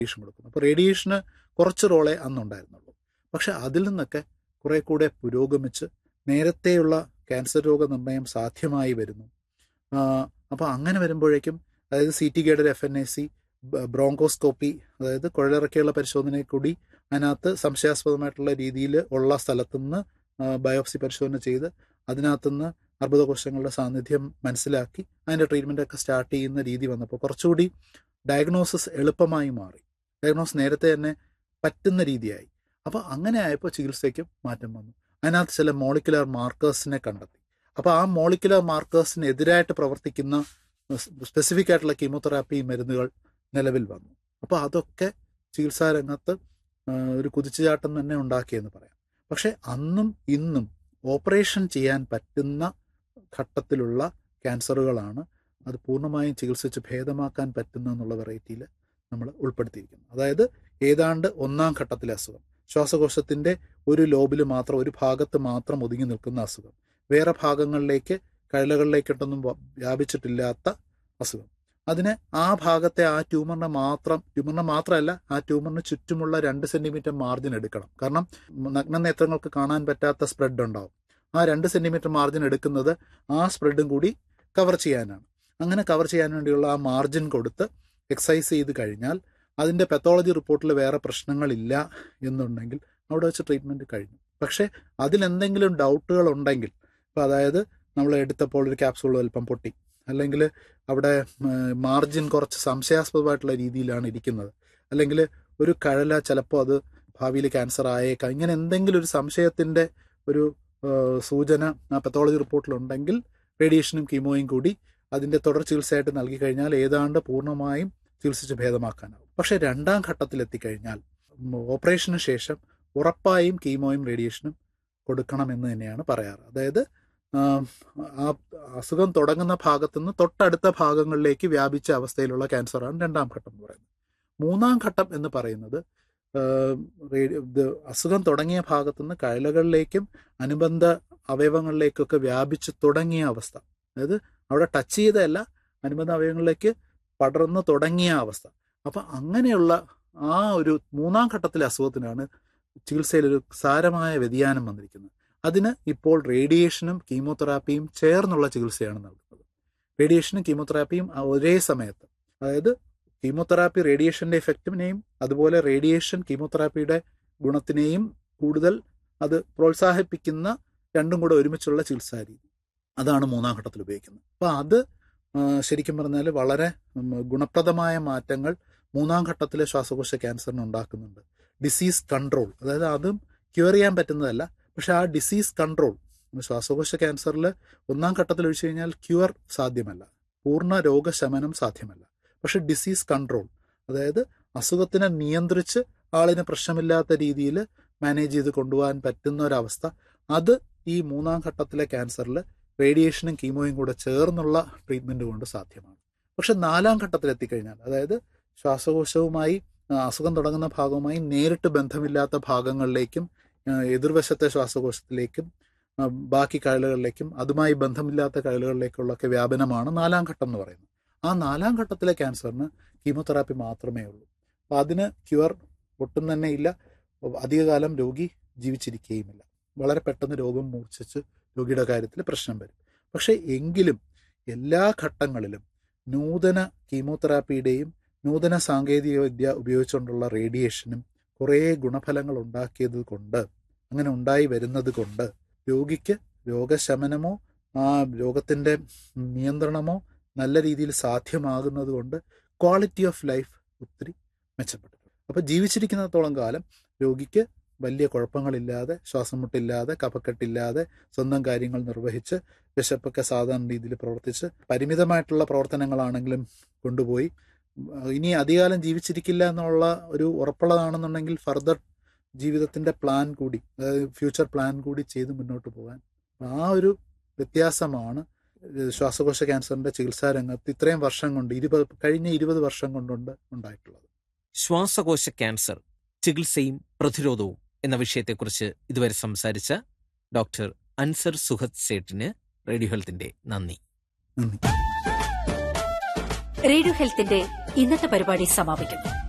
radiation കൊടുക്കുന്നത് അപ്പോൾ റേഡിയേഷന് കുറച്ച് റോളേ അന്നുണ്ടായിരുന്നുള്ളൂ പക്ഷെ അതിൽ നിന്നൊക്കെ കുറെ കൂടെ പുരോഗമിച്ച് നേരത്തെയുള്ള ക്യാൻസർ രോഗനിർണയം സാധ്യമായി വരുന്നു അപ്പോൾ അങ്ങനെ വരുമ്പോഴേക്കും അതായത് C T guided F N A C bronchoscopy അതായത് കുഴലിറക്കിയുള്ള പരിശോധനയിൽ കൂടി അതിനകത്ത് സംശയാസ്പദമായിട്ടുള്ള രീതിയിൽ ഉള്ള സ്ഥലത്തുനിന്ന് ബയോപ്സി പരിശോധന ചെയ്ത് അതിനകത്തുനിന്ന് അർബുദകോശങ്ങളുടെ സാന്നിധ്യം മനസ്സിലാക്കി അതിൻ്റെ ട്രീറ്റ്മെൻ്റ് ഒക്കെ സ്റ്റാർട്ട് ചെയ്യുന്ന രീതി വന്നപ്പോൾ കുറച്ചുകൂടി ഡയഗ്നോസിസ് എളുപ്പമായി മാറി ഡയഗ്നോസ് നേരത്തെ തന്നെ പറ്റുന്ന രീതിയായി അപ്പോൾ അങ്ങനെ ആയപ്പോൾ ചികിത്സയ്ക്കും മാറ്റം വന്നു അതിനകത്ത് ചില മോളിക്കുലർ മാർക്കേഴ്സിനെ കണ്ടെത്തി അപ്പോൾ ആ മോളിക്കുലർ മാർക്കേഴ്സിനെതിരായിട്ട് പ്രവർത്തിക്കുന്ന സ്പെസിഫിക് ആയിട്ടുള്ള കീമോതെറാപ്പി മരുന്നുകൾ നിലവിൽ വന്നു അപ്പോൾ അതൊക്കെ ചികിത്സാ രംഗത്ത് ഒരു കുതിച്ചുചാട്ടം തന്നെ ഉണ്ടാക്കിയെന്ന് പറയാം പക്ഷെ അന്നും ഇന്നും ഓപ്പറേഷൻ ചെയ്യാൻ പറ്റുന്ന ഘട്ടത്തിലുള്ള ക്യാൻസറുകളാണ് അത് പൂർണ്ണമായും ചികിത്സിച്ച് ഭേദമാക്കാൻ പറ്റുന്ന എന്നുള്ള വെറൈറ്റിയിൽ നമ്മൾ ഉൾപ്പെടുത്തിയിരിക്കുന്നു അതായത് ഏതാണ്ട് ഒന്നാം ഘട്ടത്തിലെ അസുഖം ശ്വാസകോശത്തിന്റെ ഒരു ലോബിൽ മാത്രം ഒരു ഭാഗത്ത് മാത്രം ഒതുങ്ങി നിൽക്കുന്ന അസുഖം വേറെ ഭാഗങ്ങളിലേക്ക് കഴലകളിലേക്കിട്ടൊന്നും വ്യാപിച്ചിട്ടില്ലാത്ത അസുഖം അതിന് ആ ഭാഗത്തെ ആ ട്യൂമറിനെ മാത്രം ട്യൂമറിനെ മാത്രമല്ല ആ ട്യൂമറിന് ചുറ്റുമുള്ള രണ്ട് സെന്റിമീറ്റർ മാർജിൻ എടുക്കണം കാരണം നഗ്ന നേത്രങ്ങൾക്ക് കാണാൻ പറ്റാത്ത സ്പ്രെഡ് ഉണ്ടാവും ആ രണ്ട് സെന്റിമീറ്റർ മാർജിൻ എടുക്കുന്നത് ആ സ്പ്രെഡും കൂടി കവർ ചെയ്യാനാണ് അങ്ങനെ കവർ ചെയ്യാൻ വേണ്ടിയുള്ള ആ മാർജിൻ കൊടുത്ത് എക്സസൈസ് ചെയ്ത് കഴിഞ്ഞാൽ അതിൻ്റെ പെത്തോളജി റിപ്പോർട്ടിൽ വേറെ പ്രശ്നങ്ങളില്ല എന്നുണ്ടെങ്കിൽ അവിടെ വെച്ച് ട്രീറ്റ്മെൻറ്റ് കഴിഞ്ഞു പക്ഷേ അതിലെന്തെങ്കിലും ഡൗട്ടുകൾ ഉണ്ടെങ്കിൽ ഇപ്പോൾ അതായത് നമ്മൾ എടുത്തപ്പോൾ ഒരു ക്യാപ്സൂൾ വലുപ്പം പൊട്ടി അല്ലെങ്കിൽ അവിടെ മാർജിൻ കുറച്ച് സംശയാസ്പദമായിട്ടുള്ള രീതിയിലാണ് ഇരിക്കുന്നത് അല്ലെങ്കിൽ ഒരു കഴല ചിലപ്പോൾ അത് ഭാവിയിൽ ക്യാൻസർ ആയേക്കാം ഇങ്ങനെ എന്തെങ്കിലും ഒരു സംശയത്തിൻ്റെ ഒരു സൂചന ആ പത്തോളജി റിപ്പോർട്ടിലുണ്ടെങ്കിൽ റേഡിയേഷനും കീമോയും കൂടി അതിൻ്റെ തുടർ ചികിത്സയായിട്ട് നൽകി കഴിഞ്ഞാൽ ഏതാണ്ട് പൂർണ്ണമായും ചികിത്സിച്ച് ഭേദമാക്കാനാവും പക്ഷേ രണ്ടാം ഘട്ടത്തിൽ എത്തിക്കഴിഞ്ഞാൽ ഓപ്പറേഷന് ശേഷം ഉറപ്പായും കീമോയും റേഡിയേഷനും കൊടുക്കണമെന്ന് തന്നെയാണ് പറയാറ് അതായത് ആ അസുഖം തുടങ്ങുന്ന ഭാഗത്തു നിന്ന് തൊട്ടടുത്ത ഭാഗങ്ങളിലേക്ക് വ്യാപിച്ച അവസ്ഥയിലുള്ള ക്യാൻസറാണ് രണ്ടാം ഘട്ടം എന്ന് പറയുന്നത് മൂന്നാം ഘട്ടം എന്ന് പറയുന്നത് ഇത് അസുഖം തുടങ്ങിയ ഭാഗത്തുനിന്ന് കഴലകളിലേക്കും അനുബന്ധ അവയവങ്ങളിലേക്കൊക്കെ വ്യാപിച്ച് തുടങ്ങിയ അവസ്ഥ അതായത് അവിടെ ടച്ച് ചെയ്തതല്ല അനുബന്ധ അവയവങ്ങളിലേക്ക് പടർന്നു തുടങ്ങിയ അവസ്ഥ അപ്പം അങ്ങനെയുള്ള ആ ഒരു മൂന്നാം ഘട്ടത്തിലെ അസുഖത്തിനാണ് ചികിത്സയിൽ ഒരു സാരമായ വ്യതിയാനം വന്നിരിക്കുന്നത് അതിന് ഇപ്പോൾ റേഡിയേഷനും കീമോതെറാപ്പിയും ചേർന്നുള്ള ചികിത്സയാണ് നൽകുന്നത് റേഡിയേഷനും കീമോതെറാപ്പിയും ഒരേ സമയത്ത് അതായത് കീമോതെറാപ്പി റേഡിയേഷന്റെ എഫക്റ്റിനെയും അതുപോലെ റേഡിയേഷൻ കീമോതെറാപ്പിയുടെ ഗുണത്തിനെയും കൂടുതൽ അത് പ്രോത്സാഹിപ്പിക്കുന്ന രണ്ടും കൂടെ ഒരുമിച്ചുള്ള ചികിത്സാ രീതി അതാണ് മൂന്നാം ഘട്ടത്തിൽ ഉപയോഗിക്കുന്നത് അപ്പോൾ അത് ശരിക്കും പറഞ്ഞാൽ വളരെ ഗുണപ്രദമായ മാറ്റങ്ങൾ മൂന്നാം ഘട്ടത്തിലെ ശ്വാസകോശ ക്യാൻസറിന് ഉണ്ടാക്കുന്നുണ്ട് ഡിസീസ് കൺട്രോൾ അതായത് അതും ക്യൂർ ചെയ്യാൻ പറ്റുന്നതല്ല പക്ഷെ ആ ഡിസീസ് കൺട്രോൾ ശ്വാസകോശ ക്യാൻസറിൽ ഒന്നാം ഘട്ടത്തിൽ ഒഴിച്ചു കഴിഞ്ഞാൽ ക്യൂർ സാധ്യമല്ല പൂർണ്ണ രോഗശമനം സാധ്യമല്ല പക്ഷെ ഡിസീസ് കൺട്രോൾ അതായത് അസുഖത്തിനെ നിയന്ത്രിച്ച് ആളിന് പ്രശ്നമില്ലാത്ത രീതിയിൽ മാനേജ് ചെയ്ത് കൊണ്ടുപോകാൻ പറ്റുന്ന ഒരവസ്ഥ അത് ഈ മൂന്നാം ഘട്ടത്തിലെ ക്യാൻസറിൽ റേഡിയേഷനും കീമോയും കൂടെ ചേർന്നുള്ള ട്രീറ്റ്മെന്റ് കൊണ്ട് സാധ്യമാണ് പക്ഷെ നാലാം ഘട്ടത്തിൽ എത്തിക്കഴിഞ്ഞാൽ അതായത് ശ്വാസകോശവുമായി അസുഖം തുടങ്ങുന്ന ഭാഗവുമായി നേരിട്ട് ബന്ധമില്ലാത്ത ഭാഗങ്ങളിലേക്കും എതിർവശത്തെ ശ്വാസകോശത്തിലേക്കും ബാക്കി കഴലുകളിലേക്കും അതുമായി ബന്ധമില്ലാത്ത കഴലുകളിലേക്കുള്ളൊക്കെ വ്യാപനമാണ് നാലാം ഘട്ടം എന്ന് പറയുന്നത് ആ നാലാം ഘട്ടത്തിലെ ക്യാൻസറിന് കീമോതെറാപ്പി മാത്രമേ ഉള്ളൂ അപ്പം അതിന് ക്യൂർ ഒട്ടും തന്നെ ഇല്ല അധികകാലം രോഗി ജീവിച്ചിരിക്കുകയുമില്ല വളരെ പെട്ടെന്ന് രോഗം മൂർച്ഛിച്ച് രോഗിയുടെ കാര്യത്തിൽ പ്രശ്നം വരും പക്ഷേ എങ്കിലും എല്ലാ ഘട്ടങ്ങളിലും നൂതന കീമോതെറാപ്പിയുടെയും നൂതന സാങ്കേതിക വിദ്യ ഉപയോഗിച്ചുകൊണ്ടുള്ള റേഡിയേഷനും കുറേ ഗുണഫലങ്ങൾ ഉണ്ടാക്കിയത് കൊണ്ട് അങ്ങനെ ഉണ്ടായി വരുന്നത് കൊണ്ട് രോഗിക്ക് രോഗശമനമോ ആ രോഗത്തിൻ്റെ നിയന്ത്രണമോ നല്ല രീതിയിൽ സാധ്യമാകുന്നത് കൊണ്ട് ക്വാളിറ്റി ഓഫ് ലൈഫ് ഒത്തിരി മെച്ചപ്പെട്ടു അപ്പോൾ ജീവിച്ചിരിക്കുന്നിടത്തോളം കാലം രോഗിക്ക് വലിയ കുഴപ്പങ്ങളില്ലാതെ ശ്വാസം മുട്ടില്ലാതെ കഫക്കെട്ടില്ലാതെ സ്വന്തം കാര്യങ്ങൾ നിർവഹിച്ച് വിശപ്പൊക്കെ സാധാരണ രീതിയിൽ പ്രവർത്തിച്ച് പരിമിതമായിട്ടുള്ള പ്രവർത്തനങ്ങളാണെങ്കിലും കൊണ്ടുപോയി ഇനി അധികാലം ജീവിച്ചിരിക്കില്ല എന്നുള്ള ഒരു ഉറപ്പുള്ളതാണെന്നുണ്ടെങ്കിൽ ഫർദർ ജീവിതത്തിന്റെ പ്ലാൻ കൂടി അതായത് ഫ്യൂച്ചർ പ്ലാൻ കൂടി ചെയ്ത് മുന്നോട്ട് പോകാൻ ആ ഒരു വ്യത്യാസമാണ് ശ്വാസകോശ ക്യാൻസറിന്റെ ചികിത്സാ രംഗത്ത് ഇത്രയും വർഷം കൊണ്ട് ഇരുപത് കഴിഞ്ഞ ഇരുപത് വർഷം കൊണ്ടുണ്ട് ഉണ്ടായിട്ടുള്ളത് ശ്വാസകോശ ക്യാൻസർ ചികിത്സയും പ്രതിരോധവും എന്ന വിഷയത്തെക്കുറിച്ച് ഇതുവരെ സംസാരിച്ച ഡോക്ടർ അൻസർ സുഹദ് സേട്ടിന് റേഡിയോ ഹെൽത്തിന്റെ നന്ദി നന്ദി റേഡിയോ ഹെൽത്തിന്റെ ഇന്നത്തെ പരിപാടി സമാപിക്കുന്നു